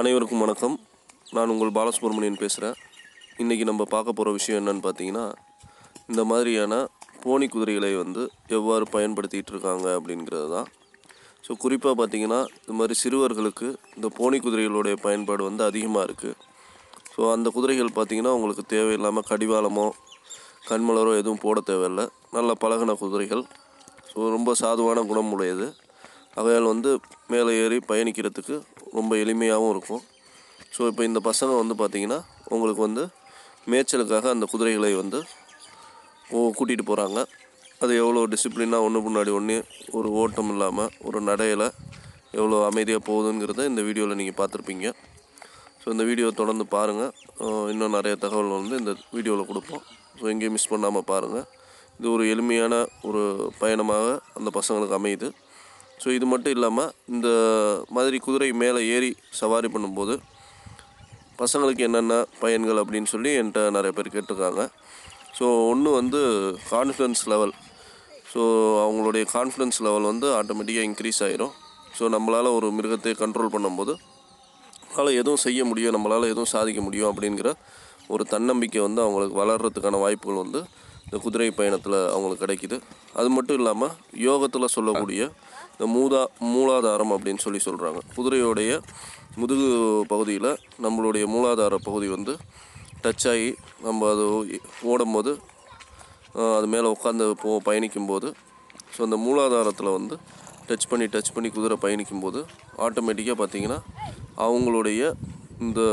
அனைவருக்கும் வணக்கம் நான் உங்கள் பாலசுப்ரமணியன் பேசுகிறேன் இன்றைக்கி நம்ம பார்க்க போகிற விஷயம் என்னன்னு பார்த்தீங்கன்னா இந்த மாதிரியான போனி குதிரைகளை வந்து எவ்வாறு பயன்படுத்திகிட்டு இருக்காங்க அப்படிங்கிறது தான் ஸோ குறிப்பாக பார்த்தீங்கன்னா இந்த மாதிரி சிறுவர்களுக்கு இந்த போனி குதிரைகளுடைய பயன்பாடு வந்து அதிகமாக இருக்குது ஸோ அந்த குதிரைகள் பார்த்திங்கன்னா உங்களுக்கு தேவையில்லாமல் கடிவாளமோ கண்மலரோ எதுவும் போட தேவையில்லை நல்ல பழகின குதிரைகள் ஸோ ரொம்ப சாதுவான குணம் உடையது அவையால் வந்து மேலே ஏறி பயணிக்கிறதுக்கு ரொம்ப எளிமையாகவும் இருக்கும் ஸோ இப்போ இந்த பசங்க வந்து பார்த்திங்கன்னா உங்களுக்கு வந்து மேய்ச்சலுக்காக அந்த குதிரைகளை வந்து கூட்டிகிட்டு போகிறாங்க அது எவ்வளோ டிசிப்ளினாக ஒன்று முன்னாடி ஒன்று ஒரு ஓட்டம் இல்லாமல் ஒரு நடையில் எவ்வளோ அமைதியாக போகுதுங்கிறத இந்த வீடியோவில் நீங்கள் பார்த்துருப்பீங்க ஸோ இந்த வீடியோ தொடர்ந்து பாருங்கள் அஹ் இன்னும் நிறைய தகவல் வந்து இந்த வீடியோவில் கொடுப்போம் ஸோ எங்கேயும் மிஸ் பண்ணாமல் பாருங்கள் இது ஒரு எளிமையான ஒரு பயணமாக அந்த பசங்களுக்கு அமையுது ஸோ இது மட்டும் இல்லாமல் இந்த மாதிரி குதிரை மேலே ஏறி சவாரி பண்ணும்போது பசங்களுக்கு என்னென்ன பயன்கள் அப்படின்னு சொல்லி என்கிட்ட நிறைய பேர் கேட்டிருக்காங்க ஸோ ஒன்று வந்து கான்ஃபிடன்ஸ் லெவல் ஸோ அவங்களுடைய கான்ஃபிடன்ஸ் லெவல் வந்து ஆட்டோமேட்டிக்காக இன்க்ரீஸ் ஆயிரும் ஸோ நம்மளால் ஒரு மிருகத்தை கண்ட்ரோல் பண்ணும்போது நம்மளால் எதுவும் செய்ய முடியும் நம்மளால் எதுவும் சாதிக்க முடியும் அப்படிங்கிற ஒரு தன்னம்பிக்கை வந்து அவங்களுக்கு வளர்கிறதுக்கான வாய்ப்புகள் வந்து இந்த குதிரை பயணத்தில் அவங்களுக்கு கிடைக்குது அது மட்டும் இல்லாமல் யோகத்தில் சொல்லக்கூடிய இந்த மூதா மூலாதாரம் அப்படின்னு சொல்லி சொல்கிறாங்க குதிரையோடைய முதுகு பகுதியில் நம்மளுடைய மூலாதார பகுதி வந்து டச் ஆகி நம்ம அது ஓடும்போது ஆஹ், அது மேலே உட்காந்து போ பயணிக்கும்போது ஸோ அந்த மூலாதாரத்தில் வந்து டச் பண்ணி டச் பண்ணி குதிரை பயணிக்கும்போது ஆட்டோமேட்டிக்காக பார்த்தீங்கன்னா அவங்களுடைய இந்த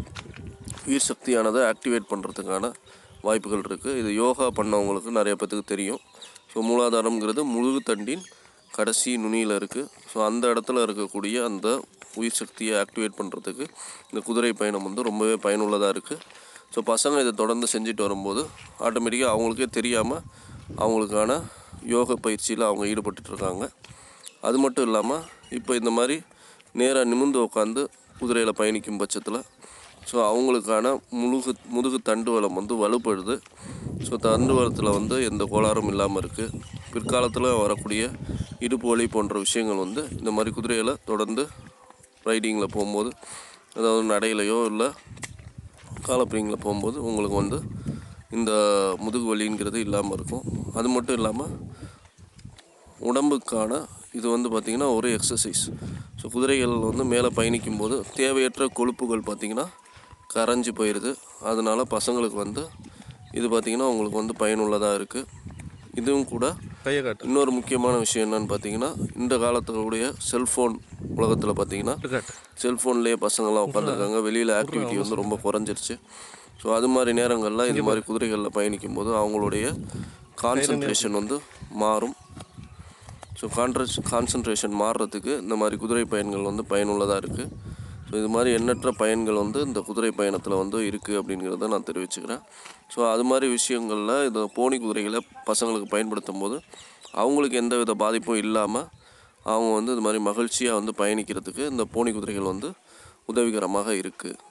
உயிர் சக்தியானதை ஆக்டிவேட் பண்ணுறதுக்கான வாய்ப்புகள் இருக்குது இது யோகா பண்ணவங்களுக்கு நிறைய பேத்துக்கு தெரியும் ஸோ மூலாதாரம்ங்கிறது முழுகு தண்டின் கடைசி நுனியில் இருக்குது ஸோ அந்த இடத்துல இருக்கக்கூடிய அந்த உயிர் சக்தியை ஆக்டிவேட் பண்ணுறதுக்கு இந்த குதிரை பயணம் வந்து ரொம்பவே பயனுள்ளதாக இருக்குது ஸோ பசங்க இதை தொடர்ந்து செஞ்சுட்டு வரும்போது ஆட்டோமேட்டிக்காக அவங்களுக்கே தெரியாமல் அவங்களுக்கான யோக பயிற்சியில் அவங்க ஈடுபட்டுட்டு இருக்காங்க அது மட்டும் இல்லாமல் இப்போ இந்த மாதிரி நேராக நிமிர்ந்து உட்காந்து குதிரையில் பயணிக்கும் பட்சத்தில் ஸோ அவங்களுக்கான முழுகு முதுகு தண்டுவலம் வந்து வலுப்படுது ஸோ தண்டுவலத்தில் வந்து எந்த கோளாறும் இல்லாமல் இருக்குது பிற்காலத்தில் வரக்கூடிய இடுப்பு வலி போன்ற விஷயங்கள் வந்து இந்த மாதிரி குதிரையில் தொடர்ந்து ரைடிங்கில் போகும்போது அதாவது நடையிலையோ இல்லை காலப்பிரிங்கில் போகும்போது உங்களுக்கு வந்து இந்த முதுகு வலிங்கிறது இல்லாமல் இருக்கும் அது மட்டும் இல்லாமல் உடம்புக்கான இது வந்து பார்த்திங்கன்னா ஒரு எக்ஸசைஸ் ஸோ குதிரைகள் வந்து மேலே பயணிக்கும் போது தேவையற்ற கொழுப்புகள் பார்த்திங்கன்னா கரைஞ்சி போயிடுது அதனால பசங்களுக்கு வந்து இது பார்த்திங்கன்னா உங்களுக்கு வந்து பயனுள்ளதாக இருக்குது இதுவும் கூட கையை காட்டு இன்னொரு முக்கியமான விஷயம் என்னன்னு பார்த்தீங்கன்னா இந்த காலத்துடைய செல்ஃபோன் உலகத்தில் பார்த்தீங்கன்னா காட்டு செல்ஃபோன்லேயே பசங்கள்லாம் உட்காந்துருக்காங்க வெளியில் ஆக்டிவிட்டி வந்து ரொம்ப குறைஞ்சிருச்சு ஸோ அது மாதிரி நேரங்களில் இந்த மாதிரி குதிரைகளில் பயணிக்கும் போது அவங்களுடைய கான்சன்ட்ரேஷன் வந்து மாறும் ஸோ கான்ட்ரஸ் கான்சன்ட்ரேஷன் மாறுறதுக்கு இந்த மாதிரி குதிரை பயன்கள் வந்து பயனுள்ளதாக இருக்குது ஸோ இது மாதிரி எண்ணற்ற பயன்கள் வந்து இந்த குதிரை பயணத்தில் வந்து இருக்குது அப்படிங்கிறத நான் தெரிவிச்சுக்கிறேன் ஸோ அது மாதிரி விஷயங்களில் இந்த போனி குதிரைகளை பசங்களுக்கு பயன்படுத்தும் போது அவங்களுக்கு எந்த வித பாதிப்பும் இல்லாமல் அவங்க வந்து இது மாதிரி மகிழ்ச்சியாக வந்து பயணிக்கிறதுக்கு இந்த போனி குதிரைகள் வந்து உதவிகரமாக இருக்குது